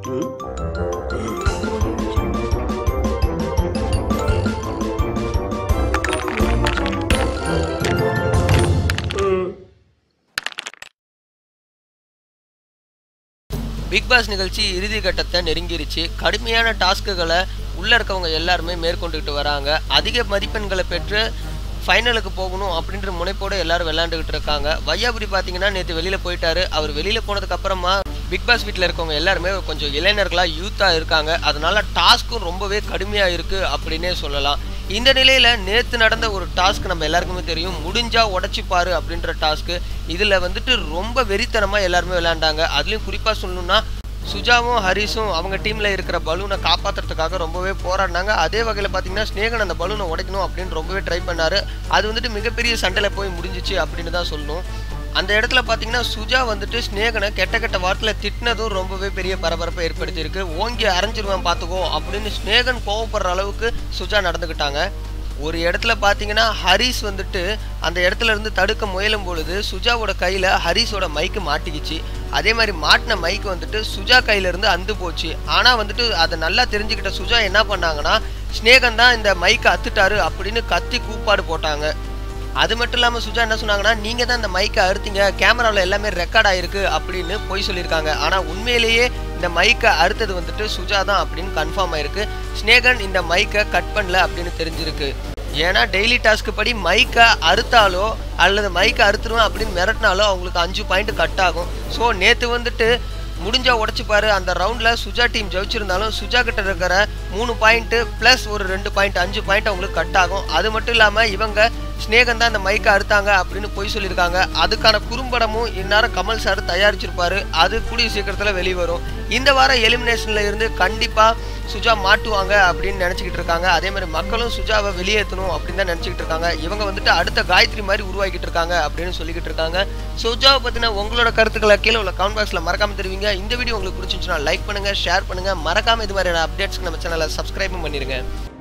big pass நிகழ்ச்சி இறுதி கட்டத்தை நெருங்கிருச்சு கடுமையான டாஸ்க்குகளை உள்ளே இருக்கவங்க எல்லாருமே மேற்கொண்டுகிட்டு வராங்க அதிக மதிப்பெண்களை பெற்று ஃபைனலுக்கு போகணும் அப்படின்ற முனைப்போடு எல்லாரும் விளையாண்டுக்கிட்டு இருக்காங்க வையாபுரி பார்த்தீங்கன்னா நேற்று வெளியில் போயிட்டாரு அவர் வெளியில் போனதுக்கு அப்புறமா பிக் பாஸ் வீட்டில் இருக்கவங்க எல்லாருமே கொஞ்சம் இளைஞர்களாக யூத்தாக இருக்காங்க அதனால டாஸ்க்கும் ரொம்பவே கடுமையாக இருக்குது அப்படின்னே சொல்லலாம் இந்த நிலையில் நேற்று நடந்த ஒரு டாஸ்க் நம்ம எல்லாருக்குமே தெரியும் முடிஞ்சா உடச்சிப்பாரு அப்படின்ற டாஸ்க்கு இதில் வந்துட்டு ரொம்ப வெறித்தனமாக எல்லாருமே விளையாண்டாங்க அதுலேயும் குறிப்பாக சொல்லணும்னா சுஜாவும் ஹரிஸும் அவங்க டீமில் இருக்கிற பலூனை காப்பாற்றுறதுக்காக ரொம்பவே போராடினாங்க அதே வகையில் பார்த்தீங்கன்னா ஸ்னேகன் அந்த பலூனை உடைக்கணும் அப்படின்னு ரொம்பவே ட்ரை பண்ணார் அது வந்துட்டு மிகப்பெரிய சண்டையில் போய் முடிஞ்சிச்சு அப்படின்னு தான் சொல்லணும் அந்த இடத்துல பார்த்தீங்கன்னா சுஜா வந்துட்டு ஸ்னேகனை கெட்ட கெட்ட வார்த்தையில் திட்டினதும் ரொம்பவே பெரிய பரபரப்பை ஏற்படுத்தியிருக்கு ஓங்கி அரைஞ்சிருவேன் பார்த்துக்கோ அப்படின்னு ஸ்னேகன் கோவப்படுற அளவுக்கு சுஜா நடந்துக்கிட்டாங்க ஒரு இடத்துல பார்த்தீங்கன்னா ஹரிஸ் வந்துட்டு அந்த இடத்துல இருந்து தடுக்க முயலும் பொழுது சுஜாவோட கையில் ஹரிஸோட மைக்கு மாட்டிக்கிச்சு அதே மாதிரி மாட்டின மைக்கு வந்துட்டு சுஜா கையிலேருந்து அந்து போச்சு ஆனால் வந்துட்டு அதை நல்லா தெரிஞ்சுக்கிட்ட சுஜா என்ன பண்ணாங்கன்னா ஸ்னேகன் தான் இந்த மைக்கை அத்துட்டாரு அப்படின்னு கத்தி கூப்பாடு போட்டாங்க அது மட்டும் இல்லாமல் சுஜா என்ன சொன்னாங்கன்னா நீங்கள் தான் இந்த மைக்கை அறுத்தீங்க கேமராவில் எல்லாமே ரெக்கார்ட் ஆயிருக்கு அப்படின்னு போய் சொல்லியிருக்காங்க ஆனால் உண்மையிலேயே இந்த மைக்கை அறுத்தது வந்துட்டு சுஜா தான் அப்படின்னு கன்ஃபார்ம் ஆயிருக்கு ஸ்னேகன் இந்த மைக்கை கட் பண்ணல அப்படின்னு தெரிஞ்சிருக்கு ஏன்னா டெய்லி டாஸ்க்கு படி மைக்கை அறுத்தாலோ அல்லது மைக்கை அறுத்துருவேன் அப்படின்னு மிரட்டினாலோ அவங்களுக்கு அஞ்சு பாயிண்ட் கட் ஆகும் ஸோ நேற்று வந்துட்டு முடிஞ்சா உடச்சிப்பாரு அந்த ரவுண்டில் சுஜா டீம் ஜெயிச்சிருந்தாலும் சுஜா கிட்ட இருக்கிற மூணு பாயிண்ட்டு ப்ளஸ் ஒரு ரெண்டு பாயிண்ட் அஞ்சு பாயிண்ட் அவங்களுக்கு கட் ஆகும் அது மட்டும் இல்லாமல் இவங்க ஸ்னேகன் தான் இந்த மைக்கை அறுத்தாங்க அப்படின்னு பொய் சொல்லியிருக்காங்க அதுக்கான குறும்படமும் இந்நேரம் கமல் சார் தயாரிச்சிருப்பாரு அது கூடிய சீக்கிரத்தில் வெளிவரும் இந்த வாரம் எலிமினேஷனில் இருந்து கண்டிப்பாக சுஜா மாட்டுவாங்க அப்படின்னு நினச்சிக்கிட்டு இருக்காங்க அதே மாதிரி மக்களும் சுஜாவை வெளியேற்றணும் அப்படின்னு தான் நினச்சிக்கிட்டு இருக்காங்க இவங்க வந்துட்டு அடுத்த காயத்ரி மாதிரி உருவாக்கிட்டு இருக்காங்க அப்படின்னு சொல்லிக்கிட்டு இருக்காங்க சுஜாவை பற்றின உங்களோட கருத்துக்களை கீழே உள்ள கமெண்ட் பாக்ஸில் மறக்காம தெரிவிங்க இந்த வீடியோ உங்களுக்கு பிடிச்சிருந்துச்சுன்னா லைக் பண்ணுங்கள் ஷேர் பண்ணுங்கள் மறக்காம இது மாதிரியான அப்டேட்ஸ்க்கு நம்ம சேனலை சப்ஸ்கிரைபும் பண்ணிடுங்க